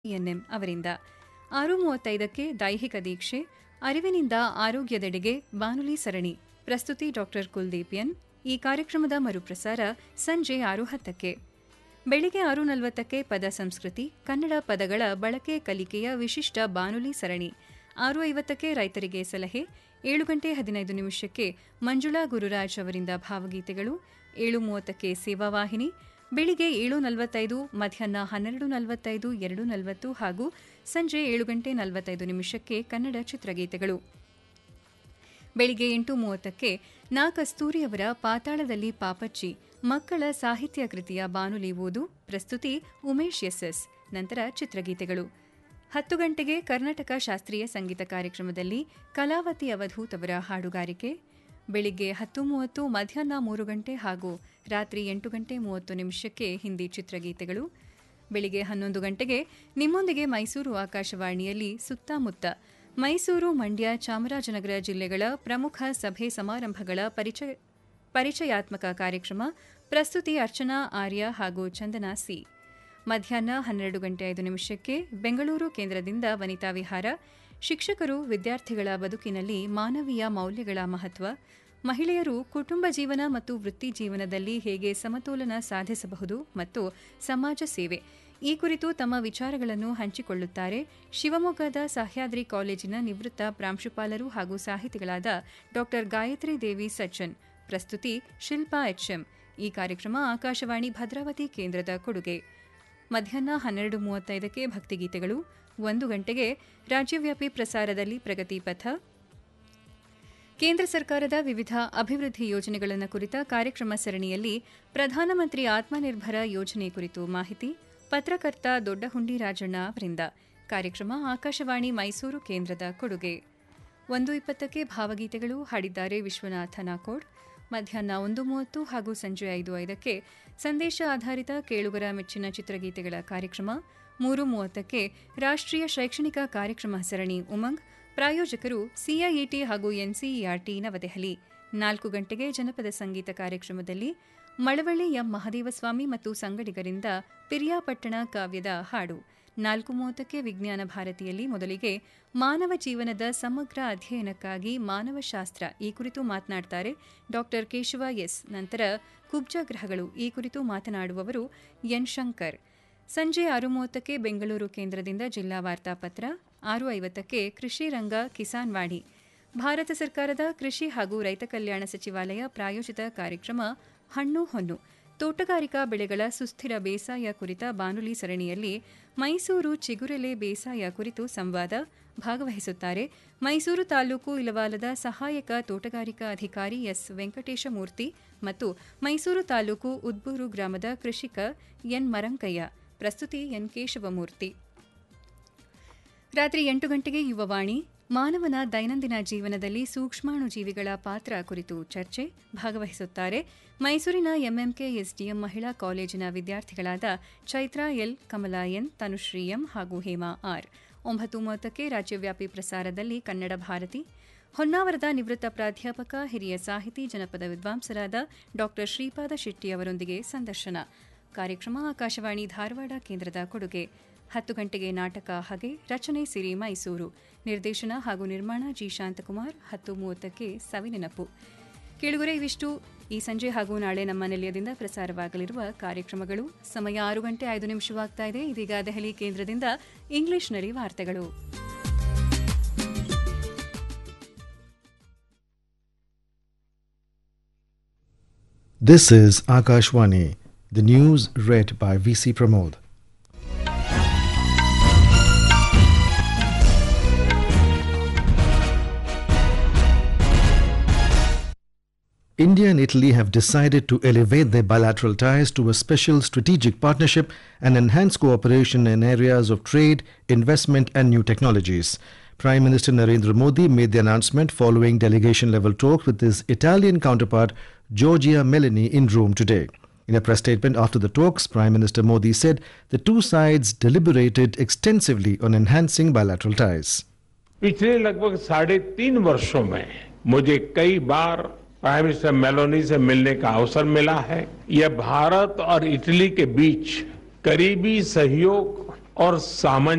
N M ಅವರಿಂದ ಆರು ಮೂವತ್ತೈದಕ್ಕೆ ದೈಹಿಕ ದೀಕ್ಷೆ ಅರಿವಿನಿಂದ ಆರೋಗ್ಯದೆಡೆಗೆ ಬಾನುಲಿ ಸರಣಿ ಪ್ರಸ್ತುತಿ ಡಾಕ್ಟರ್ ಕುಲ್ದೀಪ್ ಎನ್ ಈ ಕಾರ್ಯಕ್ರಮದ ಮರುಪ್ರಸಾರ ಸಂಜೆ ಆರು ಹತ್ತಕ್ಕೆ ಬೆಳಿಗ್ಗೆ ಆರು ನಲವತ್ತಕ್ಕೆ ಪದ ಸಂಸ್ಕೃತಿ ಕನ್ನಡ ಪದಗಳ ಬಳಕೆ ಕಲಿಕೆಯ ವಿಶಿಷ್ಟ ಬಾನುಲಿ ಸರಣಿ ಆರು ಐವತ್ತಕ್ಕೆ ರೈತರಿಗೆ ಸಲಹೆ ಏಳು ಗಂಟೆ ಹದಿನೈದು ನಿಮಿಷಕ್ಕೆ ಮಂಜುಳಾ ಗುರುರಾಜ್ ಅವರಿಂದ ಭಾವಗೀತೆಗಳು ಏಳು ಮೂವತ್ತಕ್ಕೆ ಸೇವಾವಾಹಿನಿ ಬೆಳಿಗ್ಗೆ ಏಳು ನಲವತ್ತೈದು ಮಧ್ಯಾಹ್ನ ಹನ್ನೆರಡು ನಲವತ್ತೈದು ಎರಡು ನಲವತ್ತು ಹಾಗೂ ಸಂಜೆ ಏಳು ಗಂಟೆ ನಲವತ್ತೈದು ನಿಮಿಷಕ್ಕೆ ಕನ್ನಡ ಚಿತ್ರಗೀತೆಗಳು ಬೆಳಿಗ್ಗೆ ಎಂಟು ಮೂವತ್ತಕ್ಕೆ ನಾ ಕಸ್ತೂರಿಯವರ ಪಾತಾಳದಲ್ಲಿ ಪಾಪಚ್ಚಿ ಮಕ್ಕಳ ಸಾಹಿತ್ಯ ಕೃತಿಯ ಬಾನುಲಿ ಓದು ಪ್ರಸ್ತುತಿ ಉಮೇಶ್ ಎಸ್ಎಸ್ ನಂತರ ಚಿತ್ರಗೀತೆಗಳು ಹತ್ತು ಗಂಟೆಗೆ ಕರ್ನಾಟಕ ಶಾಸ್ತ್ರೀಯ ಸಂಗೀತ ಕಾರ್ಯಕ್ರಮದಲ್ಲಿ ಕಲಾವತಿ ಅವಧೂತ್ ಅವರ ಹಾಡುಗಾರಿಕೆ ಬೆಳಿಗ್ಗೆ ಹತ್ತು ಮೂವತ್ತು ಮಧ್ಯಾಹ್ನ ಮೂರು ಗಂಟೆ ಹಾಗೂ ರಾತ್ರಿ ಎಂಟು ಗಂಟೆ ಮೂವತ್ತು ನಿಮಿಷಕ್ಕೆ ಹಿಂದಿ ಚಿತ್ರಗೀತೆಗಳು ಬೆಳಿಗ್ಗೆ ಹನ್ನೊಂದು ಗಂಟೆಗೆ ನಿಮ್ಮೊಂದಿಗೆ ಮೈಸೂರು ಆಕಾಶವಾಣಿಯಲ್ಲಿ ಸುತ್ತಮುತ್ತ ಮೈಸೂರು ಮಂಡ್ಯ ಚಾಮರಾಜನಗರ ಜಿಲ್ಲೆಗಳ ಪ್ರಮುಖ ಸಭೆ ಸಮಾರಂಭಗಳ ಪರಿಚಯ ಪರಿಚಯಾತ್ಮಕ ಕಾರ್ಯಕ್ರಮ ಪ್ರಸ್ತುತಿ ಅರ್ಚನಾ ಆರ್ಯ ಹಾಗೂ ಚಂದನಾ ಸಿ ಮಧ್ಯಾಹ್ನ ಹನ್ನೆರಡು ಗಂಟೆ ಐದು ನಿಮಿಷಕ್ಕೆ ಬೆಂಗಳೂರು ಕೇಂದ್ರದಿಂದ ವನಿತಾ ವಿಹಾರ ಶಿಕ್ಷಕರು ವಿದ್ಯಾರ್ಥಿಗಳ ಬದುಕಿನಲ್ಲಿ ಮಾನವೀಯ ಮೌಲ್ಯಗಳ ಮಹತ್ವ ಮಹಿಳೆಯರು ಕುಟುಂಬ ಜೀವನ ಮತ್ತು ವೃತ್ತಿ ಜೀವನದಲ್ಲಿ ಹೇಗೆ ಸಮತೋಲನ ಸಾಧಿಸಬಹುದು ಮತ್ತು ಸಮಾಜ ಸೇವೆ ಈ ಕುರಿತು ತಮ್ಮ ವಿಚಾರಗಳನ್ನು ಹಂಚಿಕೊಳ್ಳುತ್ತಾರೆ ಶಿವಮೊಗ್ಗದ ಸಹ್ಯಾದ್ರಿ ಕಾಲೇಜಿನ ನಿವೃತ್ತ ಪ್ರಾಂಶುಪಾಲರು ಹಾಗೂ ಸಾಹಿತಿಗಳಾದ ಡಾ ಗಾಯತ್ರಿ ದೇವಿ ಸಜ್ಜನ್ ಪ್ರಸ್ತುತಿ ಶಿಲ್ಪಾ ಎಚ್ಎಂ ಈ ಕಾರ್ಯಕ್ರಮ ಆಕಾಶವಾಣಿ ಭದ್ರಾವತಿ ಕೇಂದ್ರದ ಕೊಡುಗೆ ಮಧ್ಯಾಹ್ನ ಹನ್ನೆರಡು ಮೂವತ್ತೈದಕ್ಕೆ ಭಕ್ತಿಗೀತೆಗಳು ಒಂದು ಗಂಟೆಗೆ ರಾಜ್ಯವ್ಯಾಪಿ ಪ್ರಸಾರದಲ್ಲಿ ಪ್ರಗತಿ ಪಥ ಕೇಂದ್ರ ಸರ್ಕಾರದ ವಿವಿಧ ಅಭಿವೃದ್ಧಿ ಯೋಜನೆಗಳನ್ನು ಕುರಿತ ಕಾರ್ಯಕ್ರಮ ಸರಣಿಯಲ್ಲಿ ಪ್ರಧಾನಮಂತ್ರಿ ಆತ್ಮನಿರ್ಭರ ಯೋಜನೆ ಕುರಿತು ಮಾಹಿತಿ ಪತ್ರಕರ್ತ ದೊಡ್ಡಹುಂಡಿ ರಾಜಣ್ಣ ಅವರಿಂದ ಕಾರ್ಯಕ್ರಮ ಆಕಾಶವಾಣಿ ಮೈಸೂರು ಕೇಂದ್ರದ ಕೊಡುಗೆ ಒಂದು ಇಪ್ಪತ್ತಕ್ಕೆ ಭಾವಗೀತೆಗಳು ಹಾಡಿದ್ದಾರೆ ವಿಶ್ವನಾಥ ನಾಕೋಡ್ ಮಧ್ಯಾಹ್ನ ಒಂದು ಮೂವತ್ತು ಹಾಗೂ ಸಂಜೆ ಐದು ಐದಕ್ಕೆ ಸಂದೇಶ ಆಧಾರಿತ ಕೇಳುಗರ ಮೆಚ್ಚಿನ ಚಿತ್ರಗೀತೆಗಳ ಕಾರ್ಯಕ್ರಮ ಮೂರು ಮೂವತ್ತಕ್ಕೆ ರಾಷ್ಟ್ರೀಯ ಶೈಕ್ಷಣಿಕ ಕಾರ್ಯಕ್ರಮ ಸರಣಿ ಉಮಂಗ್ ಪ್ರಾಯೋಜಕರು ಸಿಐಇಟಿ ಹಾಗೂ ಎನ್ಸಿಇಆರ್ಟಿ ನವದೆಹಲಿ ನಾಲ್ಕು ಗಂಟೆಗೆ ಜನಪದ ಸಂಗೀತ ಕಾರ್ಯಕ್ರಮದಲ್ಲಿ ಮಳವಳ್ಳಿ ಎಂ ಮಹದೇವಸ್ವಾಮಿ ಮತ್ತು ಸಂಗಡಿಗರಿಂದ ಪಿರಿಯಾಪಟ್ಟಣ ಕಾವ್ಯದ ಹಾಡು ನಾಲ್ಕು ಮೂವತ್ತಕ್ಕೆ ವಿಜ್ಞಾನ ಭಾರತಿಯಲ್ಲಿ ಮೊದಲಿಗೆ ಮಾನವ ಜೀವನದ ಸಮಗ್ರ ಅಧ್ಯಯನಕ್ಕಾಗಿ ಮಾನವಶಾಸ್ತ್ರ ಈ ಕುರಿತು ಮಾತನಾಡ್ತಾರೆ ಡಾಕ್ಟರ್ ಕೇಶವ ಎಸ್ ನಂತರ ಕುಬ್ಜ ಗ್ರಹಗಳು ಈ ಕುರಿತು ಮಾತನಾಡುವವರು ಎನ್ ಶಂಕರ್ ಸಂಜೆ ಆರು ಮೂವತ್ತಕ್ಕೆ ಬೆಂಗಳೂರು ಕೇಂದ್ರದಿಂದ ಜಿಲ್ಲಾ ವಾರ್ತಾಪತ್ರ ಆರು ಐವತ್ತಕ್ಕೆ ಕೃಷಿ ರಂಗ ಕಿಸಾನ್ ವಾಣಿ ಭಾರತ ಸರ್ಕಾರದ ಕೃಷಿ ಹಾಗೂ ರೈತ ಕಲ್ಯಾಣ ಸಚಿವಾಲಯ ಪ್ರಾಯೋಜಿತ ಕಾರ್ಯಕ್ರಮ ಹಣ್ಣು ಹೊನ್ನು ತೋಟಗಾರಿಕಾ ಬೆಳೆಗಳ ಸುಸ್ಥಿರ ಬೇಸಾಯ ಕುರಿತ ಬಾನುಲಿ ಸರಣಿಯಲ್ಲಿ ಮೈಸೂರು ಚಿಗುರೆಲೆ ಬೇಸಾಯ ಕುರಿತು ಸಂವಾದ ಭಾಗವಹಿಸುತ್ತಾರೆ ಮೈಸೂರು ತಾಲೂಕು ಇಲವಾಲದ ಸಹಾಯಕ ತೋಟಗಾರಿಕಾ ಅಧಿಕಾರಿ ಎಸ್ ವೆಂಕಟೇಶಮೂರ್ತಿ ಮತ್ತು ಮೈಸೂರು ತಾಲೂಕು ಉದ್ಬೂರು ಗ್ರಾಮದ ಕೃಷಿಕ ಎನ್ ಮರಂಕಯ್ಯ ಪ್ರಸ್ತುತಿ ಎನ್ ಕೇಶವಮೂರ್ತಿ ರಾತ್ರಿ ಎಂಟು ಗಂಟೆಗೆ ಯುವವಾಣಿ ಮಾನವನ ದೈನಂದಿನ ಜೀವನದಲ್ಲಿ ಸೂಕ್ಷ್ಮಾಣುಜೀವಿಗಳ ಪಾತ್ರ ಕುರಿತು ಚರ್ಚೆ ಭಾಗವಹಿಸುತ್ತಾರೆ ಮೈಸೂರಿನ ಎಂಎಂಕೆ ಎಸ್ಡಿಎಂ ಮಹಿಳಾ ಕಾಲೇಜಿನ ವಿದ್ಯಾರ್ಥಿಗಳಾದ Chaitra L Kamala N Tanushree M ಹಾಗೂ ಹೇಮಾ ಆರ್ ಒಂಬತ್ತು ಮೂವತ್ತಕ್ಕೆ ರಾಜ್ಯವ್ಯಾಪಿ ಪ್ರಸಾರದಲ್ಲಿ ಕನ್ನಡ ಭಾರತಿ ಹೊನ್ನಾವರದ ನಿವೃತ್ತ ಪ್ರಾಧ್ಯಾಪಕ ಹಿರಿಯ ಸಾಹಿತಿ ಜನಪದ ವಿದ್ವಾಂಸರಾದ ಡಾ ಶ್ರೀಪಾದ ಶೆಟ್ಟಿ ಅವರೊಂದಿಗೆ ಸಂದರ್ಶನ ಕಾರ್ಯಕ್ರಮ ಆಕಾಶವಾಣಿ ಧಾರವಾಡ ಕೇಂದ್ರದ ಕೊಡುಗೆ ಹತ್ತು ಗಂಟೆಗೆ ನಾಟಕ ಹಾಗೆ ರಚನೆ ಸಿರಿ ಮೈಸೂರು ನಿರ್ದೇಶನ ಹಾಗೂ ನಿರ್ಮಾಣ ಜಿ ಶಾಂತಕುಮಾರ್ ಹತ್ತು ಮೂವತ್ತಕ್ಕೆ ಸವಿನೆನಪು ಕೇಳುಗರೆ ಇವಿಷ್ಟು ಈ ಸಂಜೆ ಹಾಗೂ ನಾಳೆ ನಮ್ಮ ನಿಲಯದಿಂದ ಪ್ರಸಾರವಾಗಲಿರುವ ಕಾರ್ಯಕ್ರಮಗಳು ಸಮಯ ಆರು ಗಂಟೆ ಐದು ನಿಮಿಷವಾಗ್ತಾ ಇದೆ ಇದೀಗ ದೆಹಲಿ ಕೇಂದ್ರದಿಂದ ಇಂಗ್ಲಿಷ್ನಲ್ಲಿ ವಾರ್ತೆಗಳು This is Akashwani, the news read by VC Pramod. India and Italy have decided to elevate their bilateral ties to a special strategic partnership and enhance cooperation in areas of trade, investment, and new technologies. Prime Minister Narendra Modi made the announcement following delegation level talks with his Italian counterpart Giorgia Meloni in Rome today. In a press statement after the talks, Prime Minister Modi said the two sides deliberated extensively on enhancing bilateral ties. पिछले लगभग साढ़े तीन वर्षों में मुझे कई बार prime minister Meloni से मिलने का अवसर मिला है यह भारत और इटली के बीच करीबी सहयोग और सामंजस्य